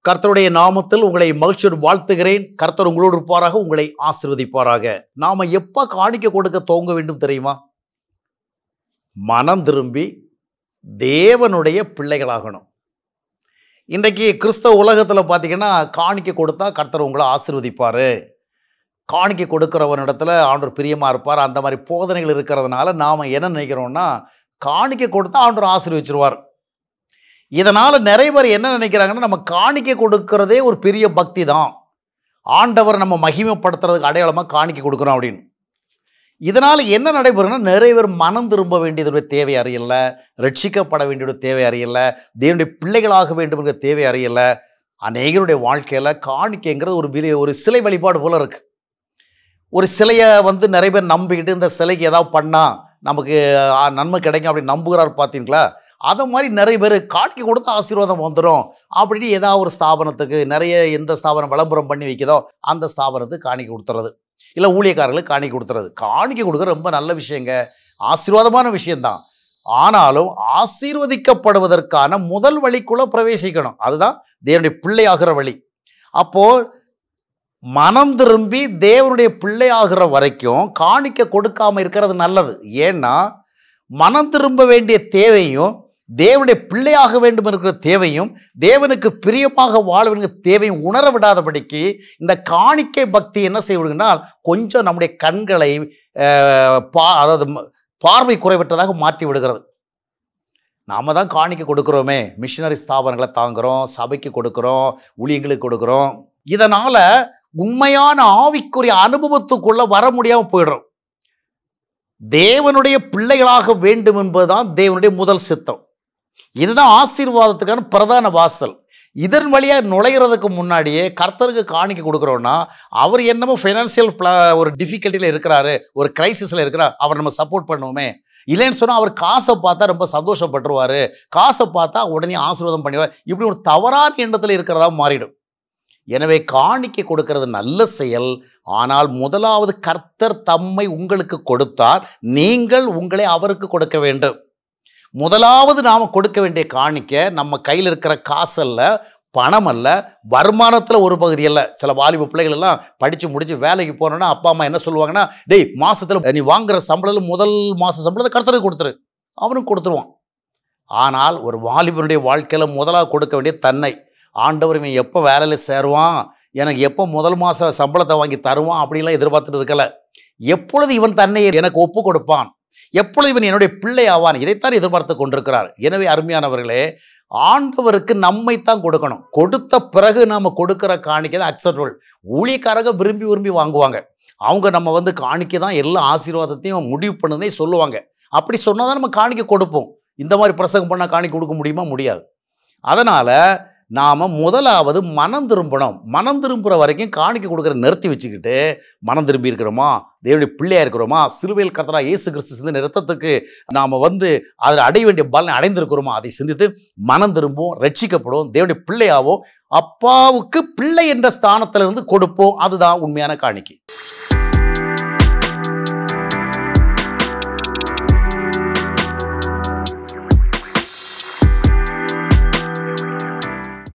கர்த்தருடைய நாமத்தில் உங்களை மகிழ்ச்சியோடு வாழ்த்துகிறேன் கர்த்தர் உங்களோடு இருப்பாராக உங்களை ஆசீர்வதிப்பாராக நாம எப்ப காணிக்க கொடுக்க துவங்க வேண்டும் தெரியுமா மனம் திரும்பி தேவனுடைய பிள்ளைகளாகணும் இன்றைக்கு கிறிஸ்தவ உலகத்தில் பார்த்தீங்கன்னா காணிக்க கொடுத்தா கர்த்தர் உங்களை ஆசீர்வதிப்பார் காணிக்க கொடுக்குறவனிடத்துல ஆண்டவர் பிரியமாக இருப்பார் அந்த மாதிரி போதனைகள் இருக்கிறதுனால நாம் என்ன நினைக்கிறோம்னா காணிக்க கொடுத்தா ஆண்டவர் ஆசீர்வச்சிருவார் இதனால் நிறைய பேர் என்ன நினைக்கிறாங்கன்னா நம்ம காணிக்க கொடுக்கறதே ஒரு பெரிய பக்தி தான் ஆண்டவர் நம்ம மகிமைப்படுத்துறதுக்கு அடையாளமாக காணிக்க கொடுக்குறோம் அப்படின்னு இதனால் என்ன நடைபெறும்னா நிறைய பேர் மனம் திரும்ப வேண்டியதுடைய தேவை அறியல ரட்சிக்கப்பட வேண்டிய தேவை அறியல தேவனுடைய பிள்ளைகளாக வேண்டும் என்கிற தேவை அறியல அநேகருடைய வாழ்க்கையில் காணிக்கைங்கிறது ஒரு விதி ஒரு சிலை வழிபாடு போல இருக்கு ஒரு சிலையை வந்து நிறைய பேர் நம்பிக்கிட்டு இந்த சிலைக்கு ஏதாவது பண்ணால் நமக்கு ஆ, நன்மை கிடைக்கும் அப்படின்னு நம்புகிறார் பார்த்தீங்களா அதை மாதிரி நிறைய பேர் காணிக்கை கொடுத்து ஆசீர்வாதம் வந்துடும் அப்படின்னு ஏதாவது ஒரு ஸ்தாபனத்துக்கு நிறைய எந்த ஸ்தாபனம் விளம்பரம் பண்ணி வைக்குதோ அந்த ஸ்தாபனத்துக்கு காணிக்கை கொடுத்துறது இல்லை ஊழியக்காரர்களுக்கு காணிக்கை கொடுத்துறது காணிக்கை கொடுக்குற ரொம்ப நல்ல விஷயங்க ஆசீர்வாதமான விஷயம்தான் ஆனாலும் ஆசீர்வதிக்கப்படுவதற்கான முதல் வழிக்குள்ள பிரவேசிக்கணும் அதுதான் தேவனுடைய பிள்ளையாகிற வழி அப்போ மனம் திரும்பி தேவனுடைய பிள்ளையாகிற வரைக்கும் காணிக்க கொடுக்காம இருக்கிறது நல்லது ஏன்னா மனம் திரும்ப வேண்டிய தேவையும் தேவனுடைய பிள்ளையாக வேண்டும் இருக்கிற தேவையும் தேவனுக்கு பிரியமாக வாழ வேண்டிய தேவையும் உணர விடாதபடிக்கு இந்த காணிக்கை பக்தி என்ன செய்விடுங்கன்னா கொஞ்சம் நம்முடைய கண்களை அஹ், பா அதாவது ம- பார்வை குறைவற்றதாக மாற்றி விடுகிறது நாம தான் காணிக்கை கொடுக்குறோமே மிஷினரி ஸ்தாபனங்களை தாங்குறோம் சபைக்கு கொடுக்குறோம் ஊழியங்களுக்கு கொடுக்குறோம் இதனால உண்மையான ஆவிக்குரிய அனுபவத்துக்குள்ள வர முடியாம போயிடுறோம் தேவனுடைய பிள்ளைகளாக வேண்டும் என்பதுதான் தேவனுடைய முதல் சித்தம் இதுதான் ஆசீர்வாதத்துக்கான பிரதான வாசல் இதன் வழியா நுழையிறதுக்கு முன்னாடியே கர்த்தருக்கு காணிக்கை கொடுக்குறோன்னா அவர் என்னமோ ஃபைனான்சியல் ஒரு டிஃபிகல்ட்டியில் இருக்கிறாரு ஒரு கிரைசிஸில் இருக்கிறார் அவர் நம்ம சப்போர்ட் பண்ணுவோமே இல்லைன்னு சொன்னால் அவர் காசை பார்த்தா ரொம்ப சந்தோஷப்பட்டுருவாரு காசை பார்த்தா உடனே ஆசீர்வாதம் பண்ணிடுவார் இப்படி ஒரு தவறான எண்ணத்தில் இருக்கிறதா மாறிடும் எனவே காணிக்கை கொடுக்கிறது நல்ல செயல் ஆனால் முதலாவது கர்த்தர் தம்மை உங்களுக்கு கொடுத்தார் நீங்கள் உங்களை அவருக்கு கொடுக்க வேண்டும் முதலாவது நாம் கொடுக்க வேண்டிய காணிக்க நம்ம கையில் இருக்கிற காசல்ல பணம் அல்ல வருமானத்தில் ஒரு பகுதி அல்ல சில வாலிப பிள்ளைகள் எல்லாம் படித்து முடிச்சு வேலைக்கு போனோன்னா அப்பா அம்மா என்ன சொல்லுவாங்கன்னா டேய் மாசத்துல நீ வாங்குற சம்பளத்தில் முதல் மாத சம்பளத்தை கர்த்தருக்கு கொடுத்துரு அவனுக்கு கொடுத்துருவான் ஆனால் ஒரு வாலிபனுடைய வாழ்க்கையில் முதலாக கொடுக்க வேண்டிய தன்னை ஆண்டவர் இவன் எப்போ வேலையில் சேருவான் எனக்கு எப்போ முதல் மாத சம்பளத்தை வாங்கி தருவான் அப்படிலாம் எதிர்பார்த்துட்டு இருக்கல எப்பொழுது இவன் தன்னை எனக்கு ஒப்பு கொடுப்பான் எப்பொழுது இவன் என்னுடைய பிள்ளை ஆவான் இதைத்தான் எதிர்பார்த்து கொண்டிருக்கிறார் எனவே அருமையானவர்களே ஆண்டவருக்கு நம்மைத்தான் கொடுக்கணும் கொடுத்த பிறகு நாம் கொடுக்கிற காணிக்கை தான் அக்செப்டபிள் ஊழியக்காரங்க விரும்பி விரும்பி வாங்குவாங்க அவங்க நம்ம வந்து காணிக்கை தான் எல்லா ஆசீர்வாதத்தையும் முடிவு பண்ணுதுன்னே சொல்லுவாங்க அப்படி சொன்னால் தான் நம்ம காணிக்கை கொடுப்போம் இந்த மாதிரி பிரசங்கம் பண்ணால் காணிக்கை கொடுக்க முடியுமா முடியாது அதனால் நாம் முதலாவது மனம் திரும்பணும் மனம் திரும்புகிற வரைக்கும் காணிக்கை கொடுக்குற நிறுத்தி வச்சுக்கிட்டு மனம் திரும்பி இருக்கிறோமா தேவனுடைய பிள்ளையா இருக்கிறோமா சிலுவையில் கர்த்தரா இயேசு கிறிஸ்து சிந்தின ரத்தத்துக்கு நாம் வந்து அதில் அடைய வேண்டிய பலனை அடைந்திருக்கிறோமா அதை சிந்தித்து மனம் திரும்பும் ரட்சிக்கப்படும் தேவனுடைய பிள்ளையாவோ அப்பாவுக்கு பிள்ளை என்ற ஸ்தானத்திலிருந்து கொடுப்போம் அதுதான் உண்மையான காணிக்கை